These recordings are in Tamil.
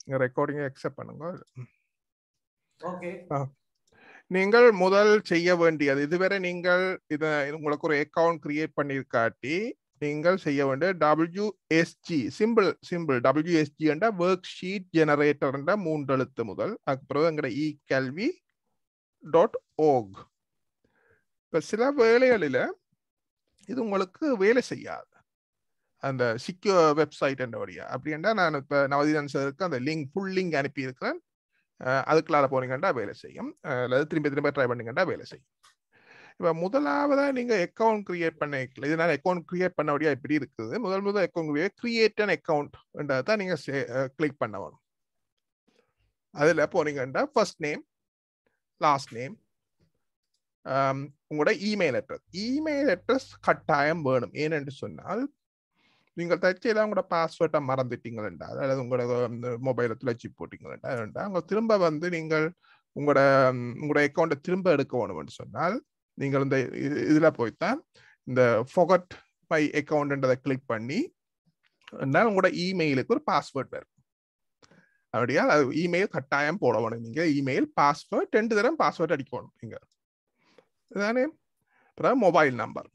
ரெக்கார்டிங் அக்செப்ட் பண்ணுங்க ஓகே நீங்கள் முதல் செய்ய வேண்டியது இதுவரை நீங்கள் இத உங்களுக்கு ஒரு அக்கவுண்ட் கிரியேட் பண்ணியிருக்காட்டி நீங்கள் செய்ய வேண்டிய டபிள்யூஎஸ்ஜி சிம்பிள் சிம்பிள் டபிள்யூஎஸ்ஜி என்ற ஒர்க் ஷீட் ஜெனரேட்டர் என்ற மூன்று எழுத்து முதல் அதுக்கப்புறம் எங்கட இ கல்வி டாட் ஓக் இப்போ சில வேலைகளில் இது உங்களுக்கு வேலை செய்யாது அந்த சிக்யூர் வெப்சைட் என்ற வழியா அப்படின்னா நான் இப்போ நவதீதன் சாருக்கு அந்த லிங்க் ஃபுல் லிங்க் அனுப்பியிருக்கிறேன் அஹ் அதுக்குள்ளார போனீங்கன்னா வேலை செய்யும் அஹ் அல்லது திரும்ப திரும்ப ட்ரை பண்ணீங்கன்னா வேலை செய்யும் இப்போ முதலாவதா நீங்க அக்கௌண்ட் கிரியேட் பண்ண இது நான் அக்கௌண்ட் கிரியேட் பண்ண வழியா இப்படி இருக்குது முதல் முதல் அக்கௌண்ட் கிரியேட் அன் அக்கௌண்ட் தான் நீங்க கிளிக் பண்ண வேணும் அதுல போனீங்கன்னா ஃபர்ஸ்ட் நேம் லாஸ்ட் நேம் உங்களோட இமெயில் அட்ரஸ் இமெயில் அட்ரஸ் கட்டாயம் வேணும் ஏனென்று சொன்னால் நீங்கள் தச்சையில் உங்களோட பாஸ்வேர்டை மறந்துட்டீங்களா அல்லது உங்களோட மொபைலை துளைச்சி போட்டீங்களா அவங்க திரும்ப வந்து நீங்கள் உங்களோட உங்களோட அக்கௌண்ட்டை திரும்ப எடுக்க வேணும்னு சொன்னால் நீங்கள் இந்த இது- இதுல போய்த்தான் இந்த ஃபொகட் மை அக்கௌண்ட்ன்றதை கிளிக் பண்ணி என்றால் உங்களோட இமெயிலுக்கு ஒரு பாஸ்வேர்ட் வரும் அப்படியா அது இமெயில் கட்டாயம் போட வேணும் நீங்க இமெயில் பாஸ்வேர்ட் ரெண்டு தரம் பாஸ்வேர்ட் அடிக்கணும் நீங்க இதுதானே அப்புறம் மொபைல் நம்பர்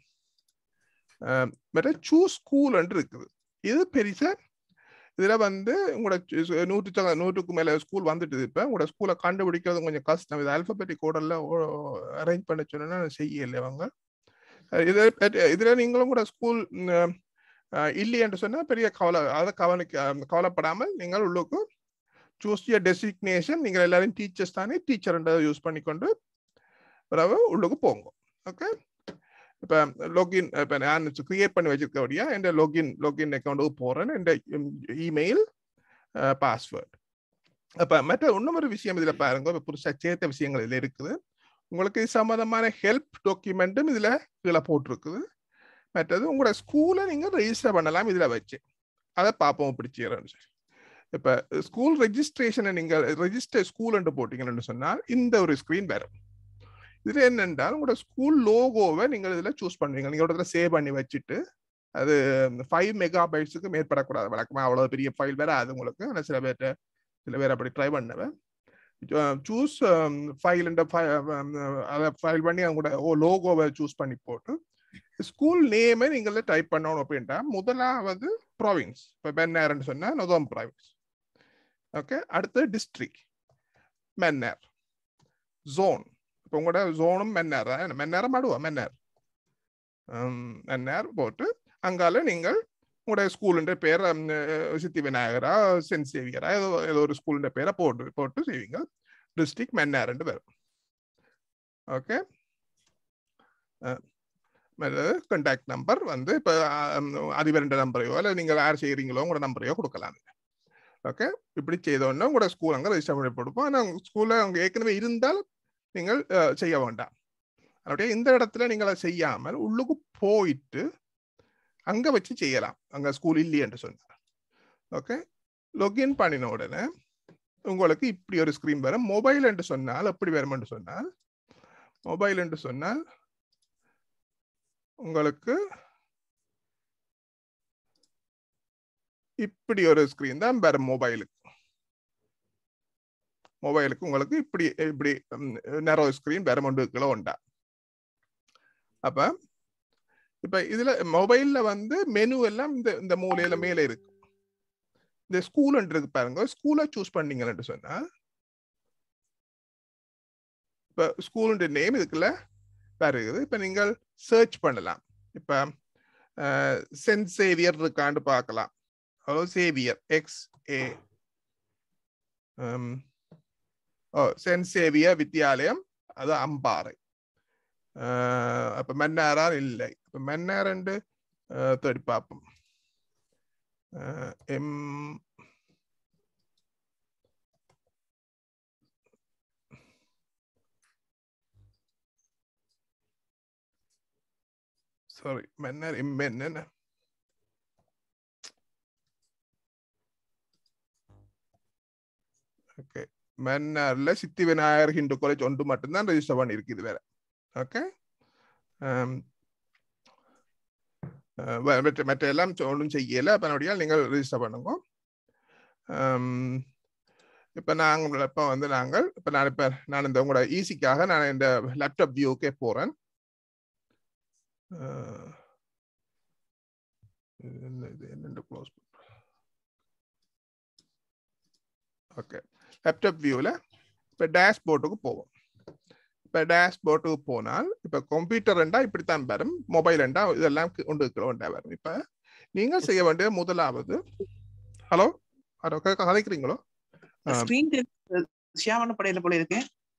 மற்ற சூஸ் ஸ்கூல் இருக்குது இது பெருசா இதுல வந்து உங்களோட சு- நூற்று ச- நூற்றுக்கு மேல ஸ்கூல் வந்துட்டு இப்ப உங்களோட ஸ்கூலை கண்டுபிடிக்கிறது கொஞ்சம் கஷ்டம் இது அல்பபெட்டிக் கோடல்ல அரேஞ்ச் பண்ண சொன்னா செய்யல அவங்க அஹ் இது இதுல நீங்களும் கூட ஸ்கூல் இல்லையென்று சொன்னா பெரிய கவலை அதை கவனிக்க அஹ் கவலைப்படாமல் நீங்கள் உள்ளுக்கு சூஸ் யர் டெசிக்னேஷன் நீங்கள் எல்லாரும் டீச்சர்ஸ் தானே டீச்சர் யூஸ் பண்ணிக்கொண்டு பிறகு உள்ளுக்கு போங்க ஓகே இப்போ லாகின் இப்போ நான் கிரியேட் பண்ணி வச்சிருக்கபடியா என் லாகின் லாகின் அக்கௌண்ட்டுக்கு போகிறேன் என் இமெயில் பாஸ்வேர்ட் அப்போ மற்ற இன்னும் ஒரு விஷயம் இதில் பாருங்க இப்போ புதுசாக சேர்த்த விஷயங்கள் இதில் இருக்குது உங்களுக்கு இது சம்மந்தமான ஹெல்ப் டாக்குமெண்ட்டும் இதில் கீழே போட்டிருக்குது மற்றது உங்களோட ஸ்கூலை நீங்கள் ரெஜிஸ்டர் பண்ணலாம் இதில் வச்சு அதை பார்ப்போம் பிடிச்சிக்கிறேன்னு சொல்லி இப்போ ஸ்கூல் ரெஜிஸ்ட்ரேஷனை நீங்கள் ரெஜிஸ்டர் ஸ்கூல்ன்ட்டு போட்டிங்கன்னு சொன்னால் இந்த ஒரு ஸ்க்ரீன் வரும் இது என்னென்றால் உங்களோட ஸ்கூல் லோகோவை நீங்கள் இதில் சூஸ் பண்ணுவீங்க நீங்கள் ஒரு இடத்துல சேவ் பண்ணி வச்சுட்டு அது ஃபைவ் மெகா பைட்ஸுக்கு மேற்படக்கூடாது வழக்கமாக அவ்வளோ பெரிய ஃபைல் வேற அது உங்களுக்கு ஆனால் சில பேர்ட்ட சில பேர் அப்படி ட்ரை பண்ணுவேன் சூஸ் ஃபைல் அதை ஃபைல் பண்ணி அவங்களோட ஓ லோகோவை சூஸ் பண்ணி போட்டு ஸ்கூல் நேமை நீங்கள் டைப் பண்ணணும் அப்படின்ட்டா முதலாவது ப்ராவின்ஸ் இப்போ பென்னேர்னு சொன்னால் நொதம் ப்ராவின்ஸ் ஓகே அடுத்து டிஸ்ட்ரிக்ட் மென்னர் ஜோன் இப்போ உங்களோட ஜோனும் மென்னார் தான் மென்னாரம் மாடுவா மென்னார் மென்னார் போட்டு அங்கால நீங்கள் உங்களோட ஸ்கூலுன்ற பேரை சித்தி விநாயகரா சென்ட் சேவியரா ஏதோ ஏதோ ஒரு ஸ்கூலுன்ற பேரை போட்டு போட்டு செய்வீங்க டிஸ்ட்ரிக்ட் மென்னார்ன்ட்டு பேர் ஓகே கான்டாக்ட் நம்பர் வந்து இப்போ அதிபரண்ட நம்பரையோ இல்லை நீங்கள் யார் செய்கிறீங்களோ உங்களோட நம்பரையோ கொடுக்கலாம் ஓகே இப்படி செய்தோன்னா உங்களோட ஸ்கூல் அங்கே ரெஜிஸ்டர் பண்ணி கொடுப்போம் ஆனால் ஸ்கூலில் அங்கே ஏற்கனவே இருந்தால் நீங்கள் செய்ய வேண்டாம் அப்படியே இந்த இடத்துல நீங்கள் அதை செய்யாமல் உள்ளுக்கு போயிட்டு அங்க வச்சு செய்யலாம் அங்க ஸ்கூல் இல்லையென்று சொன்னார் ஓகே லொகின் பண்ணின உடனே உங்களுக்கு இப்படி ஒரு ஸ்கிரீன் வரும் மொபைல் என்று சொன்னால் எப்படி வரும் என்று சொன்னால் மொபைல் என்று சொன்னால் உங்களுக்கு இப்படி ஒரு ஸ்கிரீன் தான் வரும் மொபைலுக்கு மொபைலுக்கு உங்களுக்கு இப்படி இப்படி நேரோ ஸ்கிரீன் வேற ஒன்றுக்குள்ள உண்டா அப்ப இப்ப இதுல மொபைல்ல வந்து மெனு எல்லாம் இந்த இந்த மூலையில மேல இருக்கு இந்த ஸ்கூல் இருக்கு பாருங்க ஸ்கூலை சூஸ் பண்ணீங்கன்னு சொன்னா இப்ப ஸ்கூலுடைய நேம் இதுக்குள்ள இருக்குது இப்ப நீங்கள் சர்ச் பண்ணலாம் இப்ப சென்ட் சேவியர் இருக்கான்னு பார்க்கலாம் அதாவது Xavier X A O saint Xavier Vidyalayam அது அம்பாறை அப்ப மன்னாரார் இல்லை அப்ப மன்னாரண்டு தேடி பார்ப்போம் எம் சாரி மன்னார் எம் என்ன ஓகே மன்னார்ல சித்தி விநாயகர் ஹிந்து காலேஜ் ஒன்று மட்டும்தான் ரெஜிஸ்டர் பண்ணியிருக்கு இது வேற ஓகே மற்ற மற்ற எல்லாம் ஒன்றும் செய்யல அப்போ அப்படியா நீங்கள் ரெஜிஸ்டர் பண்ணுங்க இப்போ நாங்கள் இப்போ வந்து நாங்கள் இப்போ நான் இப்போ நான் இந்த உங்களோட ஈஸிக்காக நான் இந்த லேப்டாப் வியூக்கே போகிறேன் என்ன இது என்னென்று க்ளோஸ் ஓகே லேப்டாப் வியூவில் இப்போ டேஷ்போர்ட்டுக்கு போவோம் இப்போ டேஷ்போர்ட்டுக்கு போனால் இப்போ கம்ப்யூட்டர்ண்டா இப்படித்தான் வரும் மொபைல்ண்டா இதெல்லாம் கொண்டு இருக்கிறோண்டா வரும் இப்போ நீங்கள் செய்ய வேண்டிய முதலாவது ஹலோ ஹலோ கதைக்கிறீங்களோ ஆ. ஸ்கிரீன் ஷியாமன படையில போல இருக்கு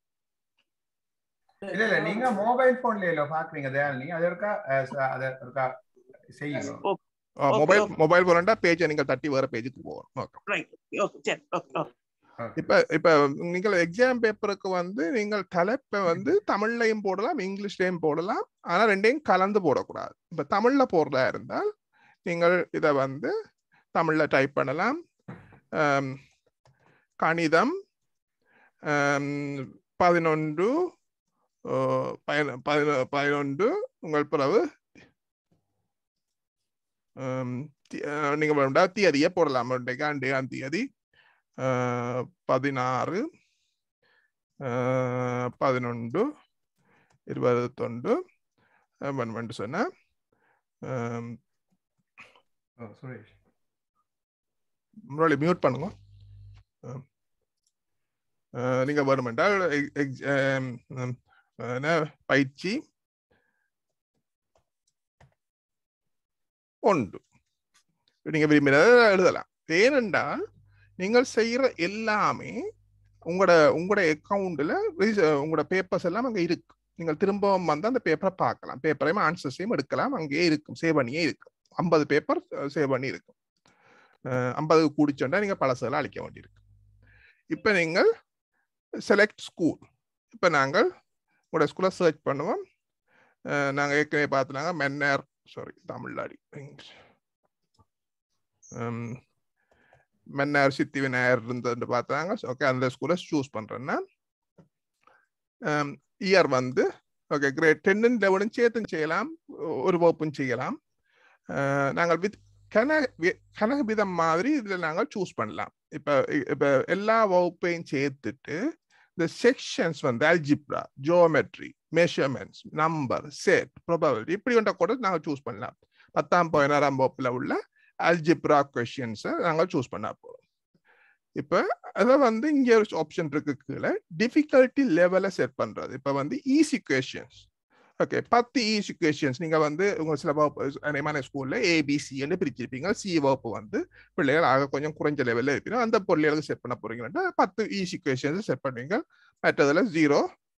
இல்ல இல்ல நீங்க மொபைல் போன்ல இல்ல பாக்குறீங்க தயாலினி அது இருக்கா அஹ், ச- அது இருக்கா செய்யுங்க Okay, மொபைல் okay. மொபைல் போலண்டா பேஜை நீங்கள் தட்டி வேற பேஜுக்கு போகணும் ஓகே ரைட் ஓகே சரி ஓகே ஓகே இப்ப இப்ப நீங்கள் எக்ஸாம் பேப்பருக்கு வந்து நீங்கள் தலைப்பை வந்து தமிழ்லையும் போடலாம் இங்கிலீஷ்லயும் போடலாம் ஆனா ரெண்டையும் கலந்து போடக்கூடாது இப்ப தமிழ்ல போடுறதா இருந்தால் நீங்கள் இதை வந்து தமிழ்ல டைப் பண்ணலாம் ஆம், கணிதம் ஆம், பதினொன்று ஓ, பயன- பதினொ- பதினொன்று உங்கள் பிறகு ஆம், தி- ஆ, நீங்க வேண்டா தேதியை போடலாம் இன்றைக்கு அண்டையாம் தேதி ஆஹ் பதினாறு ஆஹ் பதினொன்று இருபத்தொண்டு பன்னெண்டு சொன்ன ஓ, சுரேஷ் முன்னாடி மியூட் பண்ணுங்க ஆம். ஆஹ் நீங்க வரும் என்றால் எக்- எக்- ஆம், ஆம், என்ன, பயிற்சி ஒன்று நீங்க விரும்பினதை எழுதலாம் ஏனென்றால் நீங்கள் செய்யற எல்லாமே உங்களோட உங்களோட அக்கௌண்ட்ல உங்களோட பேப்பர்ஸ் எல்லாம் அங்க இருக்கு நீங்கள் திரும்பவும் வந்து அந்த பேப்பரை பார்க்கலாம் பேப்பரையும் ஆன்சர்ஸையும் எடுக்கலாம் அங்கேயே இருக்கும் சேவ் பண்ணியே இருக்கும் ஐம்பது பேப்பர் சேவ் பண்ணி இருக்கும் ஐம்பது கூடிச்சோண்டா நீங்க பழசெல்லாம் அழிக்க வேண்டியிருக்கு இப்போ நீங்கள் செலக்ட் ஸ்கூல் இப்போ நாங்கள் உங்களோட ஸ்கூலை சர்ச் பண்ணுவோம் அஹ் நாங்க ஏற்கனவே பார்த்துனாங்க மென்னர் சாரி தமிழ்லாடி இங்கிலீஷ் ஹம், மன்னார் சித்தி விநாயகர் இருந்தது பார்த்தாங்க ஓகே அந்த ஸ்கூலை சூஸ் பண்றேன்னா இயர் வந்து ஓகே கிரேட் டென்னு லெவனும் சேர்த்தும் செய்யலாம் ஒரு வகுப்பும் செய்யலாம் அஹ், நாங்கள் வித் கன வி- கனக விதம் மாதிரி இதில் நாங்கள் சூஸ் பண்ணலாம் இப்போ இப்போ எல்லா வகுப்பையும் சேர்த்துட்டு இந்த செக்ஷன்ஸ் வந்து algebra geometry measurements number set probability இப்படி ஒன்றை கூட நாங்கள் சூஸ் பண்ணலாம் பத்தாம் பதினாறாம் வகுப்பில் உள்ள அல்ஜிப்ரா கொஷின்ஸை நாங்கள் சூஸ் பண்ண போகிறோம் இப்போ அதை வந்து இங்கே ஒரு ஆப்ஷன் இருக்கு கீழே டிஃபிகல்ட்டி லெவலை செட் பண்ணுறது இப்போ வந்து ஈஸி கொஷின்ஸ் ஓகே பத்து ஈஸி கொஷின்ஸ் நீங்கள் வந்து உங்கள் சில வகுப்பு அநேகமான ஸ்கூலில் ஏபிசின்னு பிரிச்சிருப்பீங்க சி வகுப்பு வந்து பிள்ளைகள் ஆக கொஞ்சம் குறைஞ்ச லெவலில் இருப்பீங்க அந்த பொருளுக்கு செட் பண்ண போறீங்கன்னா பத்து ஈஸி கொஷின்ஸ் செட் பண்ணுவீங்க மற்றதில் ஜீரோ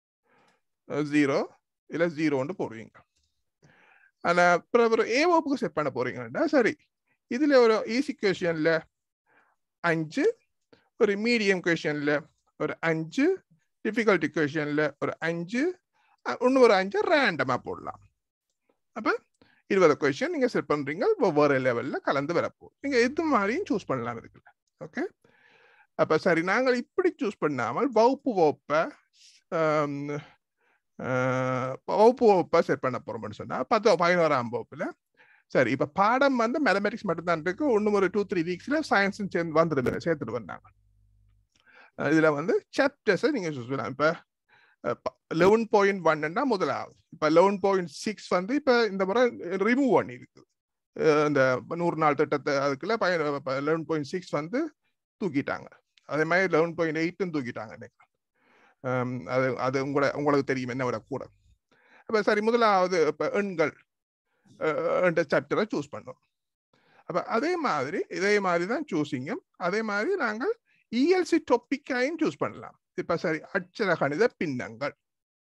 ஜீரோ இல்லை ஜீரோன்னு போடுவீங்க ஆனால் அப்புறம் ஏ வகுப்புக்கு செட் பண்ண போறீங்கன்னா சரி இதுல ஒரு ஈஸி கொஷன்ல அஞ்சு ஒரு மீடியம் கொஷன்ல ஒரு அஞ்சு டிஃபிகல்ட்டி கொஷன்ல ஒரு அஞ்சு அஹ் இன்னும் ஒரு அஞ்சு ரேண்டமா போடலாம் அப்ப இருபது கொஷின் நீங்க செட் பண்றீங்க ஒவ்வொரு லெவல்ல கலந்து வரப்போகுது நீங்க எது மாதிரியும் சூஸ் பண்ணலாம் இருக்குல்ல ஓகே அப்ப சரி நாங்கள் இப்படி சூஸ் பண்ணாமல் வகுப்பு வகுப்பை ஆம், ஆஹ், வகுப்பு வகுப்பை செட் பண்ண போறோம்னு சொன்னா பத்து பதினோராம் வகுப்புல சரி இப்ப பாடம் வந்து மேத்தமெட்டிக்ஸ் மட்டும்தான் இருக்கு இன்னும் ஒரு டூ த்ரீ வீக்ஸ்ல சயின்ஸ் சேர்ந்து வந்துடுது சேர்த்துட்டு வந்தாங்க அஹ் இதுல வந்து சாப்டர்ஸை நீங்க சூஸ் பண்ணலாம் இப்ப லெவன் பாயிண்ட் ஒன்னா முதலாவது இப்ப லெவன் பாயிண்ட் சிக்ஸ் வந்து இப்ப இந்த முறை ரிமூவ் பண்ணி இருக்குது அஹ் இந்த நூறு நாள் திட்டத்தை அதுக்குள்ள லெவன் பாயிண்ட் சிக்ஸ் வந்து தூக்கிட்டாங்க அதே மாதிரி லெவன் பாயிண்ட் எயிட்டும் தூக்கிட்டாங்க நினைக்கிறேன் அஹ் அது அது உங்களை உங்களுக்கு தெரியும் என்ன விட கூட அப்ப சரி முதலாவது இப்ப எண்கள் சாப்டரை சூஸ் பண்ணோம் அப்ப அதே மாதிரி இதே மாதிரி தான் சூஸிங்கும் அதே மாதிரி நாங்கள் இஎல்சி டாபிக்காயும் சூஸ் பண்ணலாம் இப்ப சரி அட்சர கணித பின்னங்கள்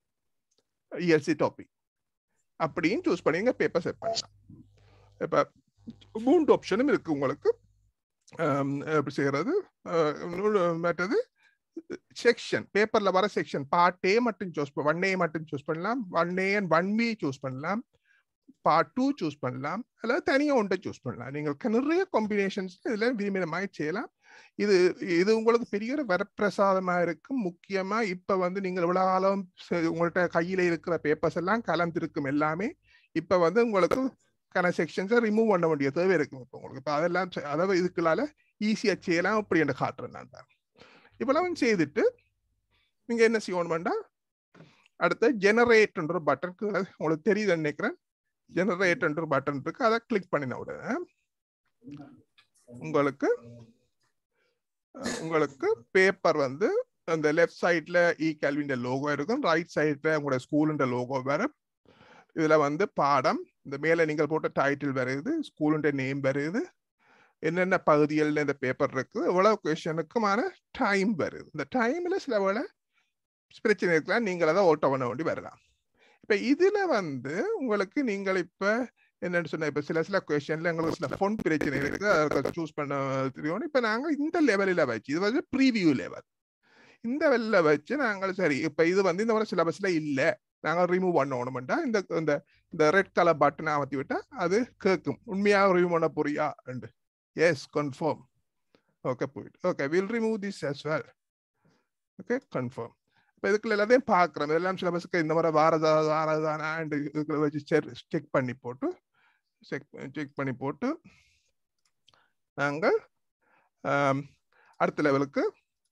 இஎல்சி டாபிக் அப்படியும் சூஸ் பண்ணி பேப்பர் செட் பண்ணலாம் இப்ப மூன்று ஆப்ஷனும் இருக்கு உங்களுக்கு ஆம், எப்படி செய்யறது அஹ், இன்னொரு மற்றது செக்ஷன் பேப்பர்ல வர செக்ஷன் பார்ட் ஏ மட்டும் சூஸ் ஒன் ஏ மட்டும் சூஸ் பண்ணலாம் one A and one B choose பண்ணலாம் பார்ட் டூ சூஸ் பண்ணலாம் அல்லது தனியாக ஒன்றை சூஸ் பண்ணலாம் நீங்கள் நிறைய காம்பினேஷன்ஸ் இதில் விரும்பின மாதிரி செய்யலாம் இது இது உங்களுக்கு பெரிய ஒரு வரப்பிரசாதமா இருக்கும் முக்கியமா இப்ப வந்து நீங்கள் இவ்வளவு காலம் சரி, உங்கள்ட்ட கையில இருக்கிற பேப்பர்ஸ் எல்லாம் கலந்திருக்கும் எல்லாமே இப்ப வந்து உங்களுக்கு கன செக்ஷன்ஸை ரிமூவ் பண்ண வேண்டிய தேவை இருக்கும் இப்போ உங்களுக்கு இப்போ அதெல்லாம் செ- அதாவது இதுக்குள்ளால ஈஸியா செய்யலாம் அப்படி என்று காட்டுறேன் நான் தான். இவ்வளவும் செய்துட்டு நீங்க என்ன செய்யணும் வேண்டாம் அடுத்து ஜெனரேட்ன்ற பட்டன் உங்களுக்கு தெரியுது நினைக்கிறேன் ஜெனரேட்ன்ற பட்டன் இருக்கு அதை கிளிக் பண்ணின உடனே உங்களுக்கு அஹ், உங்களுக்கு பேப்பர் வந்து அந்த லெஃப்ட் சைட்ல இ கல்வின்ற லோகோ இருக்கும் ரைட் சைட்ல உங்களோட ஸ்கூலுன்ற லோகோ வேற இதுல வந்து பாடம் இந்த மேல நீங்கள் போட்ட டைட்டில் வருது ஸ்கூலுன்ற நேம் வருது என்னென்ன பகுதிகளில் இந்த பேப்பர் இருக்கு எவ்வளவு கொஷனுக்குமான டைம் வருது இந்த டைம்ல சில வேளை பிரச்சனை இருக்கலாம் நீங்கள் அதை ஓட்ட பண்ண வேண்டி வரலாம் இப்ப இதுல வந்து உங்களுக்கு நீங்கள் இப்ப என்னன்னு சொன்னா இப்ப சில சில கொஸ்டின்ல எங்களுக்கு சில ஃபோன் பிரச்சனை இருக்கு அதை சூஸ் பண்ண தெரியும் இப்ப நாங்க இந்த லெவலில் வச்சு இது வந்து ப்ரீவியூ லெவல் இந்த வெல்ல வச்சு நாங்கள் சரி இப்ப இது வந்து இந்த மாதிரி சிலபஸ்ல இல்ல நாங்க ரிமூவ் பண்ணணும்டா இந்த இந்த இந்த ரெட் கலர் பட்டனை அமர்த்தி விட்டா அது கேட்கும் உண்மையாக ரிமூவ் பண்ண போறியா எஸ் கன்ஃபார்ம் ஓகே போயிட்டு okay will remove this as well okay confirm இப்போ இதுக்குள்ள எல்லாத்தையும் பார்க்குறோம் இதெல்லாம் சிலபஸ்க்கு இந்த மாதிரி வாரதா வாரதானா இதுக்குள்ள வச்சு செக் பண்ணி போட்டு செக் செக் பண்ணி போட்டு நாங்கள் ஆம், அடுத்த லெவலுக்கு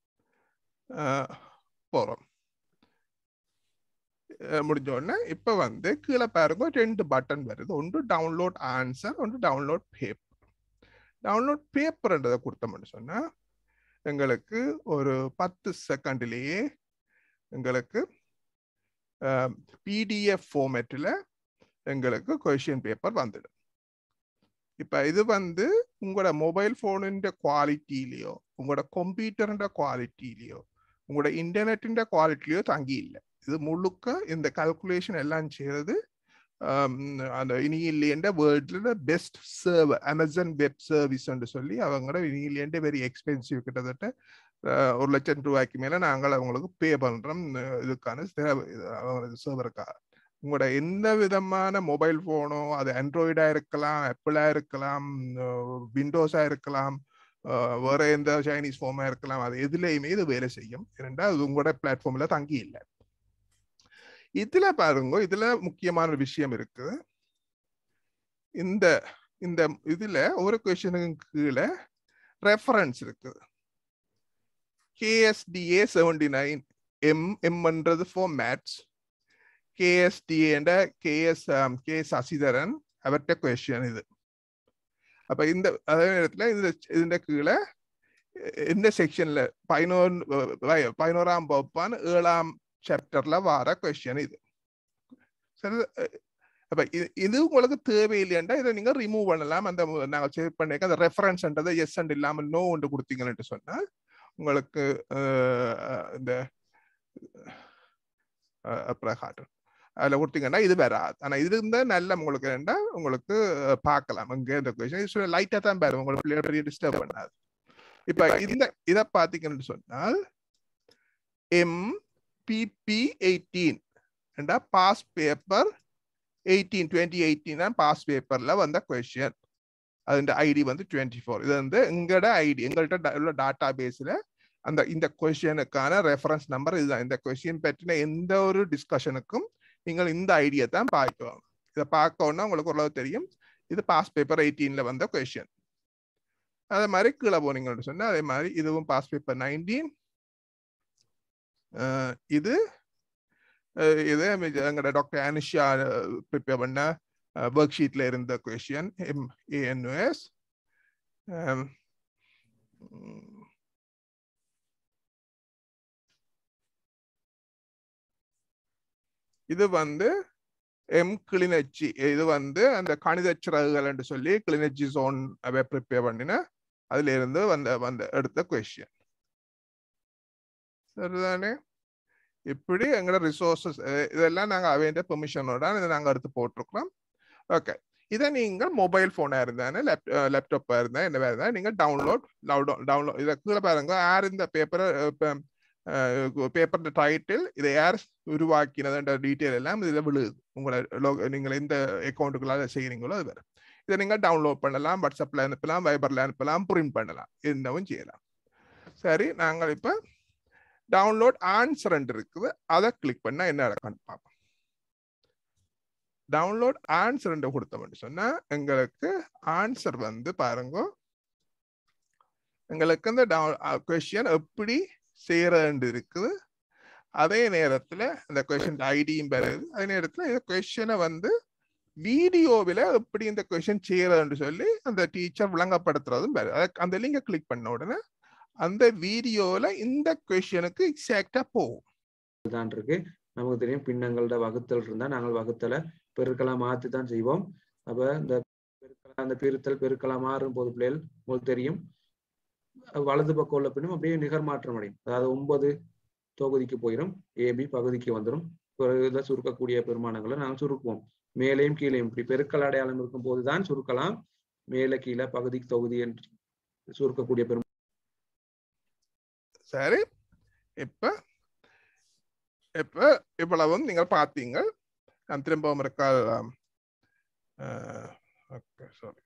போகிறோம் முடிஞ்ச உடனே இப்போ வந்து கீழே பாருங்க ரெண்டு பட்டன் வருது ஒன்று டவுன்லோட் ஆன்சர் ஒன்று டவுன்லோட் பேப்பர் டவுன்லோட் பேப்பர்ன்றதை கொடுத்தோம்னு சொன்னா எங்களுக்கு ஒரு பத்து செகண்ட்லேயே எங்களுக்கு பிடிஎஃப் ஃபார்மேட்டில் எங்களுக்கு கொஷின் பேப்பர் வந்துடும் இப்போ இது வந்து உங்களோட மொபைல் ஃபோனுன்ற குவாலிட்டியிலையோ உங்களோட கம்ப்யூட்டருன்ற குவாலிட்டியிலையோ உங்களோட இன்டர்நெட்டின்ற குவாலிட்டிலையோ தங்கி இல்லை இது முழுக்க இந்த கால்குலேஷன் எல்லாம் செய்யறது ஆம், அந்த இனியில்லேண்ட வேர்ல்டில் பெஸ்ட் சர்வர் அமேசான் வெப் சர்வீஸ்ன்னு சொல்லி அவங்களோட இனியில்லேண்ட வெரி எக்ஸ்பென்சிவ் கிட்டத்தட்ட அஹ், ஒரு லட்சம் ரூபாய்க்கு மேலே நாங்கள் அவங்களுக்கு பே பண்ணுறோம் இதுக்கான சர்வருக்காக உங்களோட எந்த விதமான மொபைல் ஃபோனோ அது ஆண்ட்ராய்டாக இருக்கலாம் ஆப்பிளாக இருக்கலாம் விண்டோஸாக இருக்கலாம் அஹ், வேற எந்த சைனீஸ் ஃபோமா இருக்கலாம் அது எதுலேயுமே இது வேலை செய்யும் ஏனென்றா அது உங்களோட பிளாட்ஃபார்மில் தங்கி இல்லை இதுல பாருங்க இதுல முக்கியமான ஒரு விஷயம் இருக்கு இந்த இந்த இதுல ஒரு கொஸ்டினுக்கு கீழே ரெஃபரன்ஸ் இருக்குது கேஎஸ்டிஏ செவன்டி நைன் எம் எம்ன்றது ஃபார் மேத்ஸ் கேஎஸ்டிஏண்ட கேஎஸ் கே சசிதரன் அவர்கிட்ட கொஸ்டின் இது அப்ப இந்த அதே நேரத்துல இந்த இந்த கீழே இந்த செக்ஷன்ல பதினோரு பதினோராம் வகுப்பான் ஏழாம் சாப்டர்ல வர கொஸ்டின் இது சரி அஹ் அப்ப இது- இது உங்களுக்கு தேவையில்லையா இதை நீங்க ரிமூவ் பண்ணலாம் அந்த மு- நாங்க சேவ் பண்ணிருக்க அந்த ரெஃபரன்ஸ்ன்றதை எஸ் அண்ட் இல்லாம நோ ஒன்று கொடுத்தீங்கன்னு சொன்னால் உங்களுக்கு அஹ், இந்த அஹ், அப்புறம் காட்டுறேன் அதுல கொடுத்தீங்கன்னா இது வராது ஆனா இது இருந்தா நல்ல உங்களுக்கு வேண்டா உங்களுக்கு அஹ், பார்க்கலாம் இங்க இந்த கொஸ்டின் லைட்டா தான் பாரு உங்களுக்கு பிள்ளைய பெரிய டிஸ்டர்ப் பண்ணாது இப்ப இந்த இதை பாத்தீங்கன்னு சொன்னால் எம் பிபி எயிட்டீன் என்றா pass paper eighteen twenty eighteen pass பேப்பர்ல வந்த கொஸ்டின் அதுன்ற ஐடி வந்து டுவெண்ட்டி ஃபோர் இது வந்து எங்களோட ஐடி எங்கள்கிட்ட உள்ள டாட்டா பேஸ்ல அந்த இந்த கொஸ்டினுக்கான ரெஃபரன்ஸ் நம்பர் இதுதான் இந்த கொஸ்டின் பற்றின எந்த ஒரு டிஸ்கஷனுக்கும் நீங்கள் இந்த ஐடியை தான் பார்க்கணும் இதை பார்க்கணும்னா உங்களுக்கு ஓரளவு தெரியும் இது பாஸ் பேப்பர் எயிட்டீன்ல வந்த கொஸ்டின் அதே மாதிரி கீழே போனீங்கன்னு சொன்னா அதே மாதிரி இதுவும் பாஸ் பேப்பர் நைன்டீன் இது அஹ் இது எங்களோட டாக்டர் அனுஷா ப்ரிப்பேர் பண்ண ஒர்க் ஷீட்ல இருந்த கொஷின் எம் ஏஎன்எஸ் இது வந்து எம் கிளிநொச்சி இது வந்து அந்த கணித சிறகுகள் என்று சொல்லி கிளிநொச்சி ஜோன் ப்ரிப்பேர் பண்ணின அதுல இருந்து வந்த வந்த எடுத்த கொஷின் சரிதானே இப்படி எங்களோட ரிசோர்சஸ் இதெல்லாம் நாங்கள் அவைண்ட பெர்மிஷனோட இதை நாங்கள் எடுத்து போட்டிருக்கிறோம் ஓகே இதை நீங்கள் மொபைல் ஃபோனாக இருந்தானே லேப் லேப்டாப்பாக இருந்தால் என்ன இருந்தால் நீங்கள் டவுன்லோட் டவுன்லோட் இதை கீழே பாருங்க யார் இந்த பேப்பரை பேப்பர் டைட்டில் இதை யார் உருவாக்கினதுன்ற டீட்டெயில் எல்லாம் இதில் விழுது உங்களை லோ- நீங்கள் எந்த அக்கௌண்ட்டுக்குள்ளாக செய்கிறீங்களோ அது வேறு இதை நீங்கள் டவுன்லோட் பண்ணலாம் வாட்ஸ்அப்பில் அனுப்பலாம் வைபரில் அனுப்பலாம் பிரிண்ட் பண்ணலாம் என்னவும் செய்யலாம் சரி நாங்கள் இப்போ டவுன்லோட் ஆன்சர் இருக்குது அதை கிளிக் பண்ணா என்ன நடக்கும்னு பார்ப்போம் டவுன்லோட் ஆன்சர் கொடுத்தோம்னு சொன்னா எங்களுக்கு ஆன்சர் வந்து பாருங்க எங்களுக்கு இந்த கொஸ்டின் எப்படி செய்யறது இருக்குது அதே நேரத்துல இந்த கொஷின் ஐடியும் பெறுது அதே நேரத்துல இந்த கொஷனை வந்து வீடியோவில் எப்படி இந்த கொஷின் செய்யறதுன்னு சொல்லி அந்த டீச்சர் விளங்கப்படுத்துறதும் பெறுது அதுக்கு அந்த லிங்கை கிளிக் பண்ண உடனே அந்த வீடியோல இந்த கொஷனுக்கு எக்ஸாக்டா போகும் தான் இருக்கு நமக்கு தெரியும் பின்னங்களோட வகுத்தல் இருந்தா நாங்கள் வகுத்தலை பெருக்கலா மாத்தி தான் செய்வோம் அப்ப இந்த பெருக்கலா அந்த பிரித்தல் பெருக்கலா மாறும் போது பிள்ளைகள் உங்களுக்கு தெரியும் அஹ் வலது பக்கம் உள்ள பின்னும் அப்படியே நிகர் மாற்றம் அடையும் அதாவது ஒன்பது தொகுதிக்கு போயிடும் ஏபி பகுதிக்கு வந்துடும் ஒரு இதை சுருக்கக்கூடிய பெருமானங்களை நாங்கள் சுருக்குவோம் மேலேயும் கீழேயும் இப்படி பெருக்கல் அடையாளம் இருக்கும் போதுதான் சுருக்கலாம் மேலே கீழே பகுதி தொகுதி என்று சுருக்கக்கூடிய பெரும் சரி இப்ப இப்ப இவ்வளவும் நீங்கள் பார்த்தீங்க நான் திரும்பவும் இருக்கா ஓகே சாரி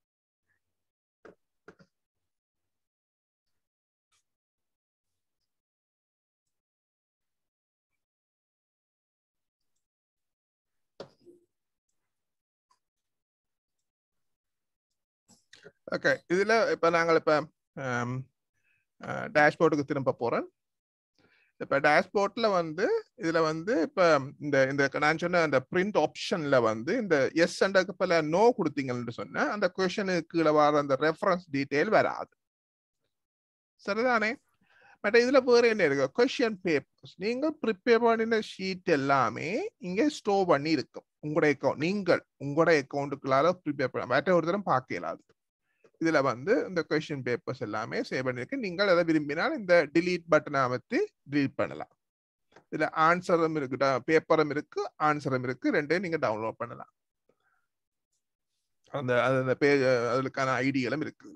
ஓகே இதுல இப்ப நாங்கள் இப்ப டேஷ்போர்டுக்கு திரும்ப போறேன் இப்ப டேஷ்போர்ட்ல வந்து இதுல வந்து இப்ப இந்த இந்த நான் சொன்ன அந்த பிரிண்ட் ஆப்ஷன்ல வந்து இந்த எஸ் அண்டக்கு பல நோ கொடுத்தீங்கன்னு சொன்ன அந்த கொஷனுக்கு கீழே வர அந்த ரெஃபரன்ஸ் டீடைல் வராது சரிதானே பட் இதுல வேற என்ன இருக்கு கொஷின் பேப்பர்ஸ் நீங்க ப்ரிப்பேர் பண்ணின ஷீட் எல்லாமே இங்க ஸ்டோர் பண்ணி இருக்கும் உங்களுடைய அக்கௌண்ட் நீங்கள் உங்களுடைய அக்கௌண்ட்டுக்குள்ளால ப்ரிப்பேர் பண்ண மற்ற ஒருத்தரும் பார்க்க இயலாது இதுல வந்து இந்த கொஸ்டின் பேப்பர்ஸ் எல்லாமே சேவ் பண்ணிருக்கு நீங்கள் அதை விரும்பினால் இந்த delete பட்டனை அமைத்து delete பண்ணலாம் இதுல ஆன்சரும் இருக்கு பேப்பரும் இருக்கு ஆன்சரும் இருக்கு ரெண்டையும் நீங்க டவுன்லோட் பண்ணலாம் அந்த அது அந்த பேஜ் அதுக்கான ஐடிகளும் இருக்குது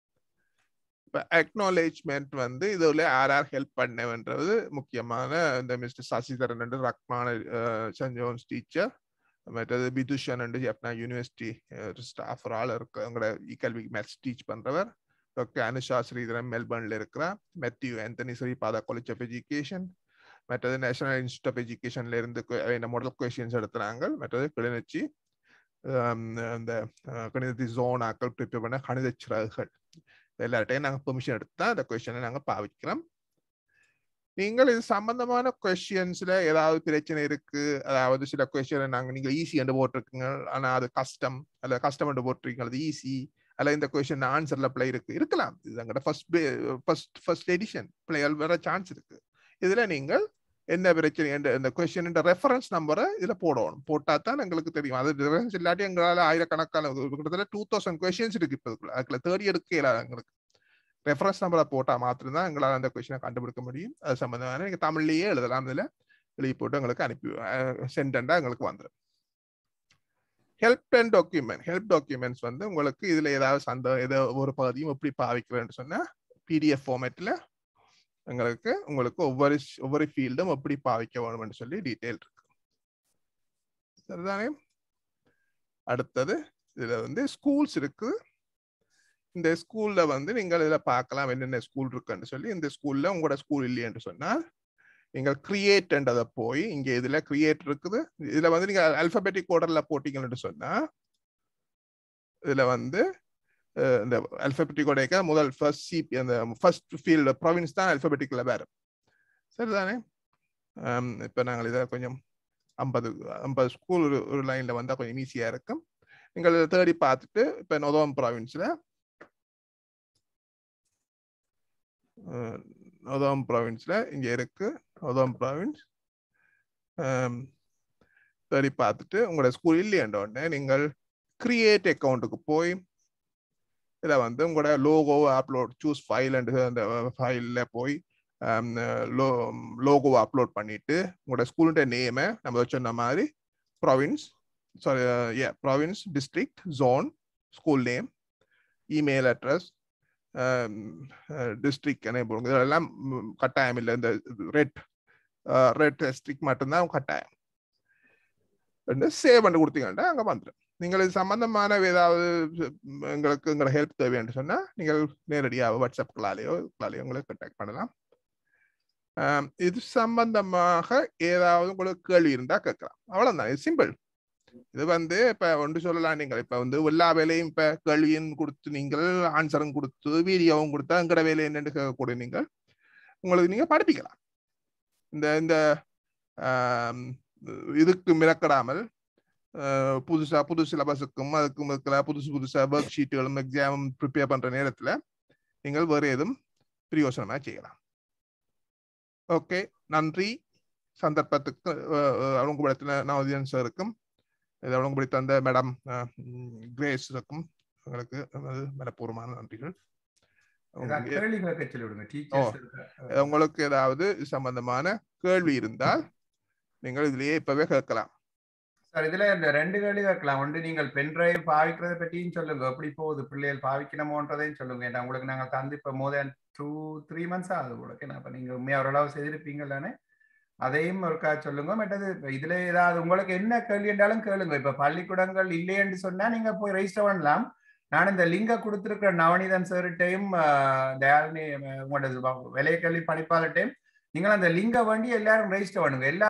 இப்போ அக்னாலேஜ்மெண்ட் வந்து இதுல யார் யார் ஹெல்ப் பண்ணவன்றது முக்கியமான இந்த மிஸ்டர் சசிதரன் ரக்மான சஞ்சோன்ஸ் டீச்சர் மற்றது Pithushan and Jaffna university staff ஒரு ஆள் இருக்கு அவங்களோட கல்வி மேத்ஸ் டீச் பண்றவர் டாக்டர் அனுஷா ஸ்ரீதரன் மெல்பர்ன்ல இருக்கிறார் Matthew Anthony Sripada college of education மற்றது நேஷனல் இன்ஸ்டியூட் ஆஃப் எஜுகேஷன்ல இருந்து இந்த மாடல் கொஸ்டின்ஸ் எடுத்துறாங்க மற்றது கிளிநொச்சி அந்த கணிதத்தி ஜோன் ஆக்கள் ப்ரிப்பேர் பண்ண கணித சிறகுகள் எல்லார்ட்டையும் நாங்கள் பெர்மிஷன் எடுத்து தான் அந்த கொஸ்டினை நாங்கள் பாவிக்கிறோம் நீங்கள் இது சம்பந்தமான கொஸ்டின்ஸ்ல ஏதாவது பிரச்சனை இருக்கு அதாவது சில கொஸ்டின் நாங்க நீங்க ஈஸி என்று போட்டிருக்கீங்க ஆனா அது கஷ்டம் அல்ல கஷ்டம் என்று போட்டிருக்கீங்க அது ஈஸி அல்ல இந்த கொஸ்டின் ஆன்சர்ல பிள்ளை இருக்கு இருக்கலாம் இது எங்கட ஃபர்ஸ்ட் ஃபர்ஸ்ட் ஃபர்ஸ்ட் எடிஷன் பிள்ளைகள் வர சான்ஸ் இருக்கு இதுல நீங்கள் என்ன பிரச்சனை இந்த கொஸ்டின் ரெஃபரன்ஸ் நம்பரை இதுல போடணும் போட்டா தான் எங்களுக்கு தெரியும் அது ரெஃபரன்ஸ் இல்லாட்டி எங்களால ஆயிரக்கணக்கான கிட்டத்தட்ட டூ தௌசண்ட் கொஸ்டின்ஸ் இருக்கு இப்போ அதுக்குள்ள தேர்ட் எடுக்க இல்லாத எங்களுக்கு ரெஃபரன்ஸ் நம்பரை போட்டால் மாத்திரம்தான் எங்களால் அந்த கொஸ்டினை கண்டுபிடிக்க முடியும் அது சம்மந்தமான நீங்கள் தமிழ்லேயே எழுதலாம் இதில் எழுதி போட்டு எங்களுக்கு அனுப்பி சென்டண்டா எங்களுக்கு வந்துடும் help and document help documents வந்து உங்களுக்கு இதில் ஏதாவது சந்த ஏதோ ஒரு பகுதியும் எப்படி பாவிக்கிறேன்னு சொன்னால் பிடிஎஃப் ஃபார்மேட்டில் எங்களுக்கு உங்களுக்கு ஒவ்வொரு ஒவ்வொரு ஃபீல்டும் எப்படி பாவிக்க வேணும்னு சொல்லி டீட்டெயில் இருக்கு சரிதானே அடுத்தது இதில் வந்து ஸ்கூல்ஸ் இருக்குது இந்த ஸ்கூல்ல வந்து நீங்கள் இதில் பார்க்கலாம் என்னென்ன ஸ்கூல் இருக்குன்னு சொல்லி இந்த ஸ்கூல்ல உங்களோட ஸ்கூல் இல்லையென்று சொன்னால் நீங்கள் கிரியேட்ன்றதை போய் இங்க இதுல கிரியேட் இருக்குது இதுல வந்து நீங்க அல்பபெட்டிக் ஆர்டர்ல போட்டீங்கன்னு சொன்னா இதுல வந்து இந்த அல்பபெட்டிக் உடைய முதல் ஃபர்ஸ்ட் சிபி அந்த ஃபர்ஸ்ட் ஃபீல்டு ப்ரொவின்ஸ் தான் அல்பபெட்டிக்ல வேறு சரிதானே இப்போ நாங்கள் இதை கொஞ்சம் ஐம்பது ஐம்பது ஸ்கூல் ஒரு லைன்ல வந்தால் கொஞ்சம் ஈஸியாக இருக்கும் நீங்கள் இதை தேடி பார்த்துட்டு இப்போ நொதோம் ப்ராவின்ஸில் நொதோம் ப்ராவின்ஸில் இங்கே இருக்கு நொதோம் ப்ராவின்ஸ் தேடி பார்த்துட்டு உங்களோட ஸ்கூல் இல்லையன்ற உடனே நீங்கள் கிரியேட் அக்கௌண்ட்டுக்கு போய் இதில் வந்து உங்களோட லோகோவை அப்லோட் சூஸ் ஃபைல் அந்த ஃபைலில் போய் லோ லோகோவை அப்லோட் பண்ணிட்டு உங்களோட ஸ்கூலுடைய நேமை நம்ம சொன்ன மாதிரி province sorry A province district zone school name email address district என்ன போடுங்க இதெல்லாம் கட்டாயம் இல்லை இந்த ரெட் ரெட் டிஸ்ட்ரிக்ட் மட்டும்தான் கட்டாயம் சேவ் பண்ணி கொடுத்தீங்கன்னா அங்கே வந்துடும் நீங்கள் இது சம்பந்தமான ஏதாவது எங்களுக்கு எங்களை ஹெல்ப் தேவைன்னு சொன்னால் நீங்கள் நேரடியாக வாட்ஸ்அப்களாலேயோ இதுக்களாலேயோ உங்களை கான்டாக்ட் பண்ணலாம் இது சம்பந்தமாக ஏதாவது உங்களுக்கு கேள்வி இருந்தால் கேட்கலாம் அவ்வளோதான் இது சிம்பிள் இது வந்து இப்ப ஒன்று சொல்லலாம் நீங்கள் இப்ப வந்து எல்லா வேலையும் இப்ப கேள்வியும் கொடுத்து நீங்கள் ஆன்சரும் கொடுத்து வீடியோவும் கொடுத்தா எங்கட வேலை என்னன்னு கேட்கக்கூடிய நீங்கள் உங்களுக்கு நீங்க படிப்பிக்கலாம் இந்த இந்த ஆம், இதுக்கு மிரக்கடாமல் அஹ், புதுசா புது சிலபஸுக்கும் அதுக்கும் இருக்கிற புதுசு புதுசா ஒர்க் ஷீட்டுகளும் எக்ஸாம் ப்ரிப்பேர் பண்ற நேரத்துல நீங்கள் வேறு எதுவும் பிரயோசனமா செய்யலாம் ஓகே நன்றி சந்தர்ப்பத்துக்கு அவலங்குபடத்தில் நவதியன் சாருக்கும் இதை அவலங்குபடி தந்த மேடம் கிரேஸுக்கும் உங்களுக்கு நமது மனப்பூர்வமான நன்றிகள் ஏதாவது உங்களுக்கு- கேள்வி கேட்க சொல்லி விடுங்க டீச்சர்ஸ் உங்களுக்கு ஏதாவது இது சம்பந்தமான கேள்வி இருந்தால் நீங்கள் இதுலயே இப்பவே கேட்கலாம் சார் இதுல இந்த ரெண்டு கேள்வி கேட்கலாம் ஒன்று நீங்கள் பென் டிரைவ் பாவிக்கிறத பற்றியும் சொல்லுங்க எப்படி போகுது பிள்ளைகள் பாவிக்கணுமோன்றதையும் சொல்லுங்க ஏன்னா உங்களுக்கு நாங்கள் தந்து இப்போ more than two three months ஆகுது உங்களுக்கு ஏன்னா இப்போ நீங்கள் உண்மையாக ஓரளவு செய்திருப்பீங்க தானே அதையும் ஒருக்கா சொல்லுங்க மற்றது இப்ப இதுல ஏதாவது உங்களுக்கு என்ன கேள்வி என்றாலும் கேளுங்க இப்ப பள்ளிக்கூடங்கள் இல்லைன்னு சொன்னா நீங்க போய் ரெஜிஸ்டர் பண்ணலாம் நான் இந்த லிங்கை கொடுத்துருக்கிற நவநீதன் சார்கிட்டையும் தயாலினி அஹ், உங்களோட விலைய கல்வி பணிப்பாளர்கிட்டையும் நீங்கள் அந்த லிங்கை வேண்டி எல்லாரும் ரெஜிஸ்டர் பண்ணுங்க எல்லா